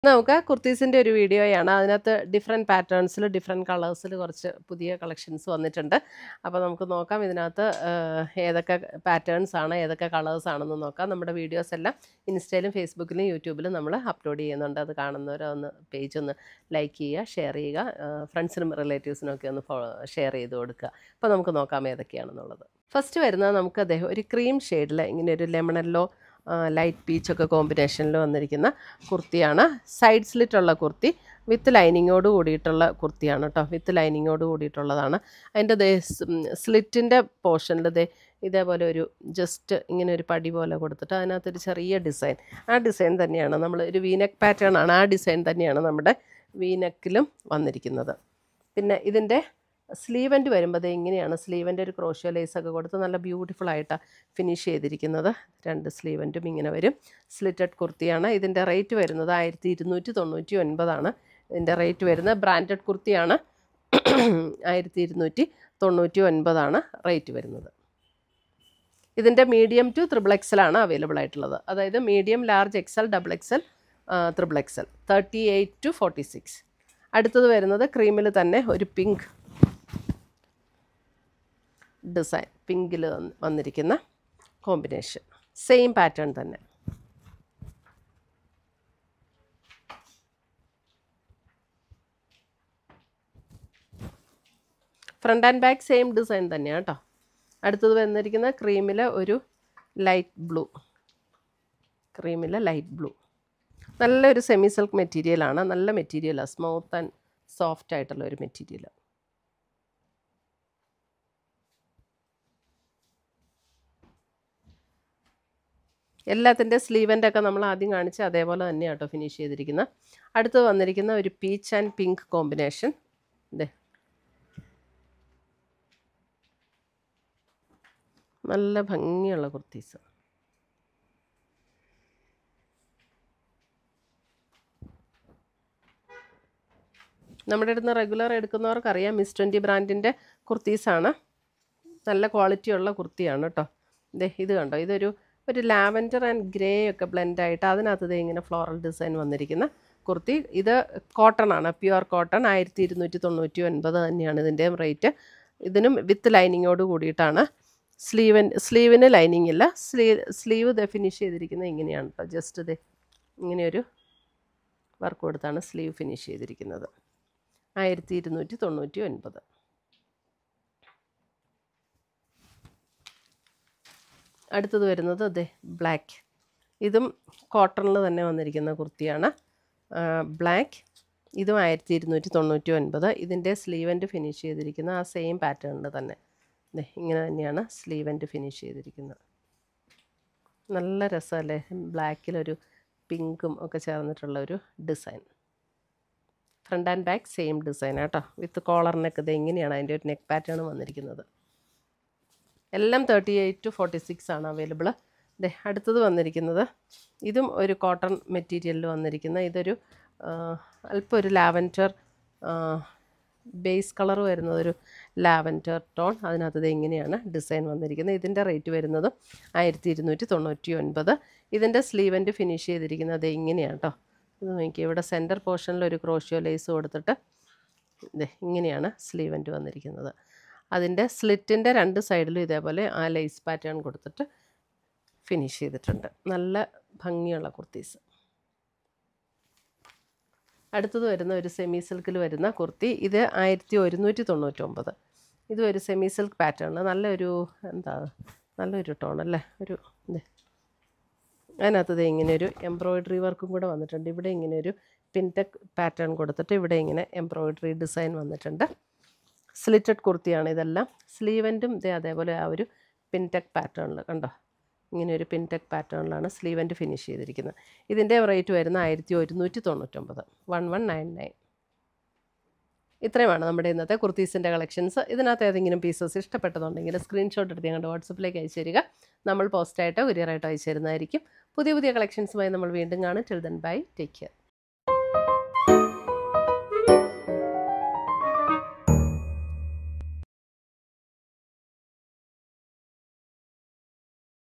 നമുക്ക് കുർത്തീസിൻ്റെ ഒരു വീഡിയോയാണ് അതിനകത്ത് ഡിഫറെൻറ്റ് പാറ്റേൺസിൽ ഡിഫറെൻറ്റ് കളേഴ്സിൽ കുറച്ച് പുതിയ കളക്ഷൻസ് വന്നിട്ടുണ്ട് അപ്പോൾ നമുക്ക് നോക്കാം ഇതിനകത്ത് ഏഹ്, ഏതൊക്കെ പാറ്റേൺസ് ആണ് ഏതൊക്കെ കളേഴ്സ് ആണെന്ന് നോക്കാം നമ്മുടെ വീഡിയോസ് എല്ലാം ഇൻസ്റ്റയിലും ഫേസ്ബുക്കിലും യൂട്യൂബിലും നമ്മൾ അപ്ലോഡ് ചെയ്യുന്നുണ്ട് അത് കാണുന്നവർ ഒന്ന് പേജ് ഒന്ന് ലൈക്ക് ചെയ്യുക ഷെയർ ചെയ്യുക ഫ്രണ്ട്സിനും റിലേറ്റീവ്സിനും ഒക്കെ ഒന്ന് ഷെയർ ചെയ്ത് കൊടുക്കുക അപ്പോൾ നമുക്ക് നോക്കാം ഏതൊക്കെയാണെന്നുള്ളത് ഫസ്റ്റ് വരുന്നത് നമുക്ക് അദ്ദേഹം ഒരു ക്രീം ഷെയ്ഡിൽ ഇങ്ങനെ ഒരു ലെമണല്ലോ ലൈറ്റ് പീച്ചൊക്കെ കോമ്പിനേഷനിൽ വന്നിരിക്കുന്ന കുർത്തിയാണ് സൈഡ് സ്ലിറ്റുള്ള കുർത്തി വിത്ത് ലൈനിങ്ങോട് കൂടിയിട്ടുള്ള കുർത്തിയാണ് കേട്ടോ വിത്ത് ലൈനിങ്ങോട് കൂടിയിട്ടുള്ളതാണ് അതിൻ്റെ ദേ സ്ലിറ്റിൻ്റെ പോർഷനിൽ ദേ ഇതേപോലെ ഒരു ജസ്റ്റ് ഇങ്ങനെ ഒരു പടി പോലെ കൊടുത്തിട്ട് അതിനകത്തൊരു ചെറിയ ഡിസൈൻ ആ ഡിസൈൻ തന്നെയാണ് നമ്മൾ ഒരു വീനെക്ക് പാറ്റേൺ ആണ് ആ ഡിസൈൻ തന്നെയാണ് നമ്മുടെ വീനെക്കിലും വന്നിരിക്കുന്നത് പിന്നെ ഇതിൻ്റെ സ്ലീവൻ്റ് വരുമ്പോൾ ഇങ്ങനെയാണ് സ്ലീവൻ്റെ ഒരു ക്രോഷ്യോ ലേസ് ഒക്കെ കൊടുത്ത് നല്ല ബ്യൂട്ടിഫുൾ ആയിട്ടാണ് ഫിനിഷ് ചെയ്തിരിക്കുന്നത് രണ്ട് സ്ലീവൻറ്റും ഇങ്ങനെ വരും സ്ലിറ്റഡ് കുർത്തിയാണ് ഇതിൻ്റെ റേറ്റ് വരുന്നത് ആയിരത്തി ഇരുന്നൂറ്റി തൊണ്ണൂറ്റി ഒൻപതാണ് ഇതിൻ്റെ റേറ്റ് വരുന്നത് ബ്രാൻഡഡ് കുർത്തിയാണ് ആയിരത്തി ഇരുന്നൂറ്റി തൊണ്ണൂറ്റി ഒൻപതാണ് റേറ്റ് വരുന്നത് ഇതിൻ്റെ മീഡിയം ടു ത്രിബിൾ എക്സലാണ് അവൈലബിൾ ആയിട്ടുള്ളത് അതായത് medium large XL double XL triple XL thirty eight to forty six അടുത്തത് വരുന്നത് ക്രീമിൽ തന്നെ ഒരു പിങ്ക് ഡിസൈൻ പിങ്കിൽ വന്നിരിക്കുന്ന കോമ്പിനേഷൻ സെയിം പാറ്റേൺ തന്നെ front and back same design തന്നെയാണ് കേട്ടോ അടുത്തത് വന്നിരിക്കുന്ന ക്രീമിലെ ഒരു ലൈറ്റ് ബ്ലൂ ക്രീമിലെ ലൈറ്റ് ബ്ലൂ നല്ലൊരു സെമി സിൽക്ക് മെറ്റീരിയലാണ് നല്ല മെറ്റീരിയലാണ് സ്മൂത്ത് ആൻഡ് സോഫ്റ്റ് ആയിട്ടുള്ള ഒരു മെറ്റീരിയൽ എല്ലാത്തിൻ്റെ സ്ലീവൻ്റെ ഒക്കെ നമ്മൾ ആദ്യം കാണിച്ച് അതേപോലെ തന്നെയാണ് കേട്ടോ ഫിനിഷ് ചെയ്തിരിക്കുന്നത് അടുത്ത് വന്നിരിക്കുന്ന ഒരു പീച്ച് ആൻഡ് പിങ്ക് കോമ്പിനേഷൻ ഇതേ നല്ല ഭംഗിയുള്ള കുർത്തീസ് നമ്മുടെ അടുത്ത് റെഗുലർ എടുക്കുന്നവർക്ക് അറിയാം മിസ് ട്വൻറ്റി ബ്രാൻഡിൻ്റെ കുർത്തീസാണ് നല്ല ക്വാളിറ്റിയുള്ള കുർത്തിയാണ് കേട്ടോ ദേ ഇത് കണ്ടോ ഇതൊരു ഒരു ലാവൻഡർ ആൻഡ് ഗ്രേ ഒക്കെ ബ്ലെൻഡ് ആയിട്ട് അതിനകത്ത് ദേ ഇങ്ങനെ ഫ്ലോറൽ ഡിസൈൻ വന്നിരിക്കുന്ന കുർത്തി ഇത് കോട്ടൺ ആണ് പ്യുവർ കോട്ടൺ ആയിരത്തി ഇരുന്നൂറ്റി തൊണ്ണൂറ്റി ഒൻപത് തന്നെയാണ് ഇതിൻ്റെയും റേറ്റ് ഇതിനും വിത്ത് ലൈനിങ്ങോട് കൂടിയിട്ടാണ് സ്ലീവൻ സ്ലീവിന് ലൈനിങ് ഇല്ല സ്ലീ സ്ലീവ് ഇത് ഫിനിഷ് ചെയ്തിരിക്കുന്നത് ഇങ്ങനെയാണ് കേട്ടോ ജസ്റ്റ് ഇത് ഇങ്ങനെയൊരു വർക്ക് കൊടുത്താണ് സ്ലീവ് ഫിനിഷ് ചെയ്തിരിക്കുന്നത് ആയിരത്തി ഇരുന്നൂറ്റി തൊണ്ണൂറ്റി ഒൻപത് അടുത്തത് വരുന്നത് അതെ ബ്ലാക്ക് ഇതും കോട്ടണിൽ തന്നെ വന്നിരിക്കുന്ന കുർത്തിയാണ് ബ്ലാക്ക് ഇതും ആയിരത്തി ഇരുന്നൂറ്റി തൊണ്ണൂറ്റി ഒൻപത് ഇതിൻ്റെ സ്ലീവൻ്റ് ഫിനിഷ് ചെയ്തിരിക്കുന്ന ആ സെയിം പാറ്റേണിൽ തന്നെ ദേ ഇങ്ങനെ തന്നെയാണ് സ്ലീവൻ്റ് ഫിനിഷ് ചെയ്തിരിക്കുന്നത് നല്ല രസമല്ലേ ബ്ലാക്കിലൊരു പിങ്കും ഒക്കെ ചേർന്നിട്ടുള്ള ഒരു design front and back same design കേട്ടോ വിത്ത് കോളറിനൊക്കെ ഇത് എങ്ങനെയാണ് അതിൻ്റെ ഒരു നെക്ക് പാറ്റേൺ വന്നിരിക്കുന്നത് എല്ലാം thirty eight to forty six ആണ് അവൈലബിൾ ദേ അടുത്തത് വന്നിരിക്കുന്നത് ഇതും ഒരു കോട്ടൺ മെറ്റീരിയലിൽ വന്നിരിക്കുന്ന ഇതൊരു ആ, അല്പം ഒരു ലാവൻഡർ ബേസ് കളർ വരുന്നത് ഒരു ലാവൻഡർ ടോൺ അതിനകത്ത് ഇത് ഇങ്ങനെയാണ് ഡിസൈൻ വന്നിരിക്കുന്നത് ഇതിൻ്റെ റേറ്റ് വരുന്നത് ആയിരത്തി ഇരുന്നൂറ്റി തൊണ്ണൂറ്റി ഒൻപത് ഇതിൻ്റെ സ്ലീവൻ്റ് ഫിനിഷ് ചെയ്തിരിക്കുന്നത് ഇങ്ങനെയാണ് കേട്ടോ ഇത് നോക്കി ഇവിടെ സെൻറ്റർ പോർഷനിൽ ഒരു ക്രോഷ്യോ ലേസ് കൊടുത്തിട്ട് ഇത് ഇങ്ങനെയാണ് സ്ലീവൻ്റ് വന്നിരിക്കുന്നത് അതിൻ്റെ സ്ലിറ്റിൻ്റെ രണ്ട് സൈഡിലും ഇതേപോലെ ആ ലേസ് പാറ്റേൺ കൊടുത്തിട്ട് ഫിനിഷ് ചെയ്തിട്ടുണ്ട് നല്ല ഭംഗിയുള്ള കുർത്തീസ് അടുത്തത് വരുന്ന ഒരു സെമി സിൽക്കിൽ വരുന്ന കുർത്തി ഇത് ആയിരത്തി ഒരുന്നൂറ്റി തൊണ്ണൂറ്റൊമ്പത് ഇതും ഒരു സെമി സിൽക്ക് പാറ്റേൺ നല്ലൊരു എന്താ നല്ലൊരു ടോൺ അല്ലേ ഒരു ഇത് അതിനകത്ത് ഇത് ഇങ്ങനെ ഒരു എംബ്രോയിഡറി വർക്കും കൂടെ വന്നിട്ടുണ്ട് ഇവിടെ ഇങ്ങനെ ഒരു പിൻടെക് പാറ്റേൺ കൊടുത്തിട്ട് ഇവിടെ ഇങ്ങനെ എംബ്രോയിഡറി ഡിസൈൻ വന്നിട്ടുണ്ട് സ്ലിറ്റഡ് കുർത്തിയാണ് ഇതെല്ലാം സ്ലീവൻറ്റും ഇതേ അതേപോലെ ആ ഒരു പിൻടെക് പാറ്റേണിൽ കണ്ടോ ഇങ്ങനെ ഒരു പിൻടെക് പാറ്റേണിലാണ് സ്ലീവൻറ്റ് ഫിനിഷ് ചെയ്തിരിക്കുന്നത് ഇതിൻ്റെ റേറ്റ് വരുന്ന ആയിരത്തി ഒരുന്നൂറ്റി തൊണ്ണൂറ്റൊമ്പത് വൺ വൺ നയൻ നയൻ ഇത്രയുമാണ് നമ്മുടെ ഇന്നത്തെ കുർത്തീസിൻ്റെ കളക്ഷൻസ് ഇതിനകത്ത് ഏതെങ്കിലും പീസസ് ഇഷ്ടപ്പെട്ടതുണ്ടെങ്കിൽ സ്ക്രീൻഷോട്ട് എടുത്ത് ഞങ്ങളുടെ വാട്സപ്പിലേക്ക് അയച്ചു തരിക നമ്മൾ പോസ്റ്റായിട്ടോ കൊറിയറായിട്ടോ അയച്ചു തരുന്നതായിരിക്കും പുതിയ പുതിയ കളക്ഷൻസുമായി നമ്മൾ വീണ്ടും കാണും till then bye take care